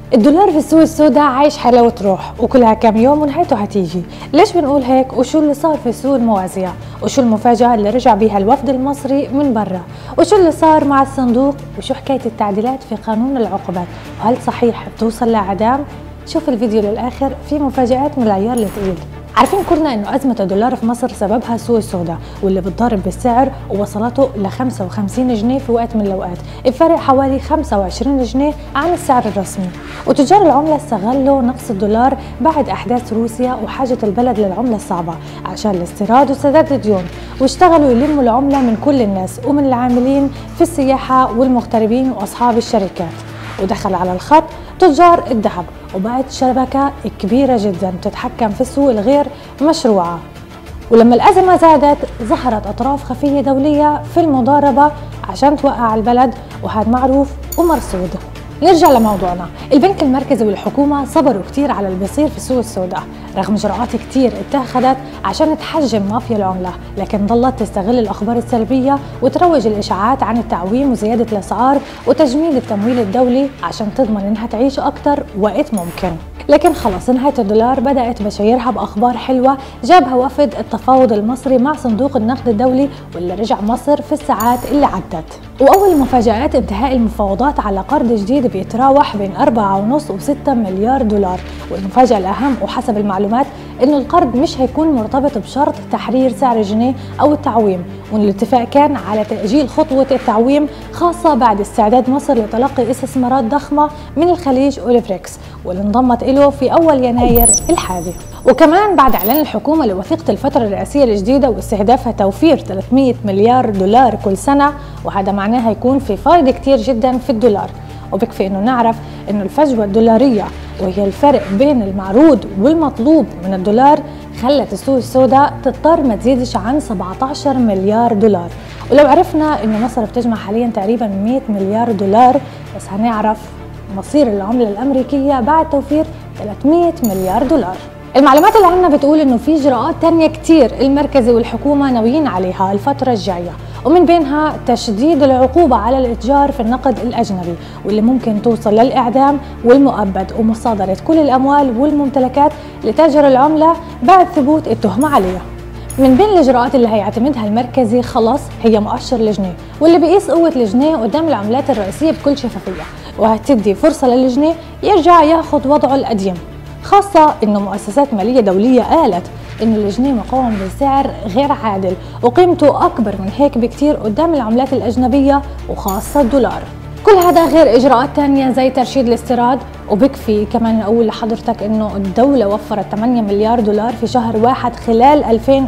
الدولار في السوق السوداء عايش حلاوة روح وكلها كام يوم ونهايته هتيجي ليش بنقول هيك وشو اللي صار في السوق الموازية وشو المفاجأة اللي رجع بيها الوفد المصري من برا وشو اللي صار مع الصندوق وشو حكاية التعديلات في قانون العقوبات وهل صحيح بتوصل لإعدام شوف الفيديو للآخر في مفاجآت من العيار الثقيل عارفين كلنا انه ازمه الدولار في مصر سببها السوق السوداء واللي بتضارب بالسعر ووصلته ل 55 جنيه في وقت من الاوقات الفرق حوالي 25 جنيه عن السعر الرسمي وتجار العمله استغلوا نقص الدولار بعد احداث روسيا وحاجه البلد للعمله الصعبه عشان الاستيراد وسداد الديون واشتغلوا يلموا العمله من كل الناس ومن العاملين في السياحه والمغتربين واصحاب الشركات ودخل على الخط تجار الذهب وبقت شبكة كبيرة جدا تتحكم في السوق الغير مشروعة ولما الأزمة زادت ظهرت أطراف خفية دولية في المضاربة عشان توقع البلد وهذا معروف ومرصود نرجع لموضوعنا البنك المركزي والحكومة صبروا كتير على اللي بيصير في السوق السوداء رغم إجراءات كتير اتخذت عشان تحجم مافيا العملة لكن ضلت تستغل الأخبار السلبية وتروج الإشاعات عن التعويم وزيادة الأسعار وتجميد التمويل الدولي عشان تضمن إنها تعيش أكتر وقت ممكن لكن خلص نهاية الدولار بدأت بشايرها بأخبار حلوة جابها وفد التفاوض المصري مع صندوق النقد الدولي واللي رجع مصر في الساعات اللي عدت وأول مفاجآت انتهاء المفاوضات على قرض جديد بيتراوح بين 4.5 و6 مليار دولار والمفاجأة الأهم وحسب المعلومات إنه القرض مش هيكون مرتبط بشرط تحرير سعر الجنيه أو التعويم وإن الاتفاق كان على تأجيل خطوة التعويم خاصة بعد استعداد مصر لتلقي استثمارات ضخمة من الخليج والبريكس واللي انضمت له في أول يناير الحالي وكمان بعد إعلان الحكومة لوثيقة الفترة الرئاسية الجديدة واستهدافها توفير 300 مليار دولار كل سنة وهذا معناه هيكون في فائض كتير جدا في الدولار وبكفي انه نعرف انه الفجوه الدولاريه وهي الفرق بين المعروض والمطلوب من الدولار خلت السوق السوداء تضطر ما تزيدش عن 17 مليار دولار ولو عرفنا انه مصر بتجمع حاليا تقريبا 100 مليار دولار بس هنعرف مصير العمله الامريكيه بعد توفير 300 مليار دولار المعلومات اللي عندنا بتقول انه في اجراءات تانية كتير المركزي والحكومة ناويين عليها الفترة الجاية ومن بينها تشديد العقوبة على الإتجار في النقد الأجنبي واللي ممكن توصل للإعدام والمؤبد ومصادرة كل الأموال والممتلكات لتاجر العملة بعد ثبوت التهمة عليها من بين الاجراءات اللي هيعتمدها المركزي خلص هي مؤشر الجنيه واللي بيقيس قوه الجنيه قدام العملات الرئيسيه بكل شفافيه وهتدي فرصه للجنيه يرجع ياخذ وضعه القديم خاصة أنه مؤسسات مالية دولية قالت أن الجنيه مقاوم بسعر غير عادل وقيمته أكبر من هيك بكتير قدام العملات الأجنبية وخاصة الدولار كل هذا غير إجراءات تانية زي ترشيد الاستيراد وبكفي كمان أقول لحضرتك أنه الدولة وفرت 8 مليار دولار في شهر واحد خلال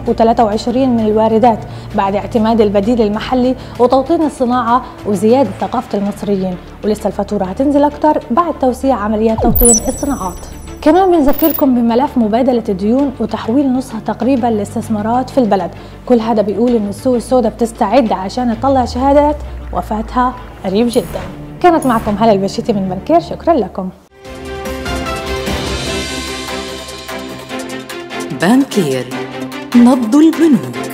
2023 من الواردات بعد اعتماد البديل المحلي وتوطين الصناعة وزيادة ثقافة المصريين ولسه الفاتورة هتنزل أكتر بعد توسيع عمليات توطين الصناعات كمان بنذكركم بملف مبادلة الديون وتحويل نصها تقريبا لاستثمارات في البلد كل هذا بيقول ان السوق السوداء بتستعد عشان تطلع شهادات وفاتها قريب جدا كانت معكم هلا البشيتي من بنكير شكرا لكم بانكير نبض البنوك